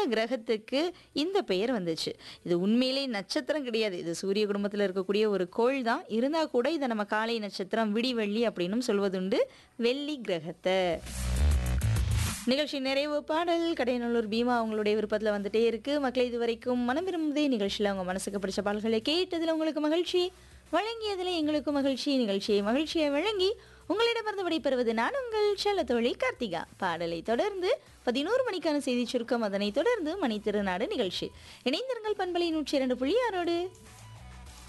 கிரகத்துக்கு இந்த பெயர் வந்துச்சு இது உண்மையிலே நட்சத்திரம் கிடையாது இது சூரிய குடும்பத்தில் இருக்கக்கூடிய ஒரு கோள் தான் இருந்தால் கூட இதை நம்ம காலை நட்சத்திரம் விடிவெள்ளி அப்படின்னும் சொல்வதுண்டு வெள்ளி கிரகத்தை நிகழ்ச்சி நிறைவு பாடல் கடையநல்லூர் பீமா அவங்களுடைய விருப்பத்தில் வந்துட்டே இருக்கு மக்களை இது வரைக்கும் மனம் விரும்புதே நிகழ்ச்சியில் அவங்க மனசுக்கு பிடிச்ச பாடல்களை கேட்டதில் உங்களுக்கு மகிழ்ச்சி வழங்கியதில் எங்களுக்கு மகிழ்ச்சி நிகழ்ச்சியை மகிழ்ச்சியை வழங்கி உங்களிடமிருந்து விடைபெறுவது நான் உங்கள் செல்ல தோழி கார்த்திகா பாடலை தொடர்ந்து பதினோரு மணிக்கான செய்தி சுருக்கம் அதனைத் தொடர்ந்து மணி திருநாடு நிகழ்ச்சி இணைந்திருங்கள் பண்பலை நூற்றி இரண்டு புள்ளி ஆறோடு